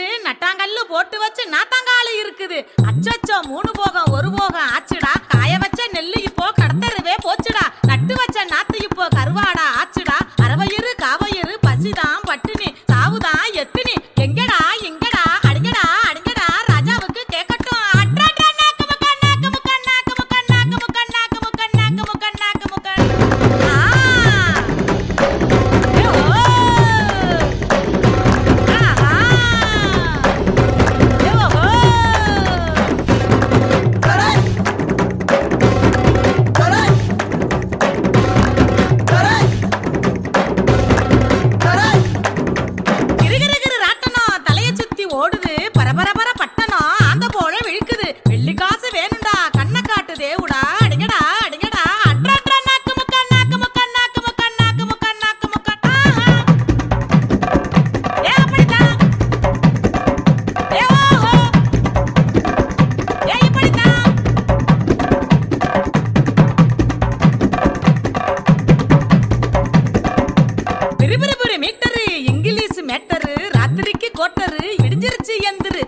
இருக்குது நட்டாங்கல்லு போட்டு வச்சு நாத்தாங்காலு இருக்குது அச்சச்சோ மூணு போகம் ஒரு போகம் ஆச்சுடா காய வச்ச நெல்லு இப்போ கடத்தருவே போச்சுடா நட்டு வச்ச நாத்து இப்போ கருவாடா ஆச்சுடா அரவயிறு காவயிறு பசிதான் பட்டினி சாவுதான் எத்தினி எங்கடா எங்கடா அடிங்கடா அடிங்கடா ராஜாவுக்கு கேட்கட்டும் அட்ராடா நாக்கு முக்கா நாக்கு முக்கா நாக்கு முக்கா நாக்கு முக்கா நாக்கு முக்கா நாக்கு முக்கா நாக்கு முக்கா ஆ ஏ ஓ ஆஹா ஏ ஓஹோ கிறுகிறுகிறு ராட்டனம் தலைய சுத்தி ஓடுது பரபரபர பட்டணம் ஆந்த போல விழுக்குது வெள்ளி காசு வேணும்டா கண்ணை காட்டு தேவுடா அடிங்கடா அடிங்கடா அட்ரா நாக்கு முக்கா நாக்கு முக்கா நாக்கு முக்கா நாக்கு முக்கா நாக்கு முக்கா ஆஹா ஏ அப்படித்தான் ஏ ஓஹோ ஏ இப்படித்தான் பிரிபிரிபிரி மீட்டரு இங்கிலீஷ் மேட்டரு ராத்திரிக்கு கோட்டரு இடிஞ்சிருச்சு எந்திரு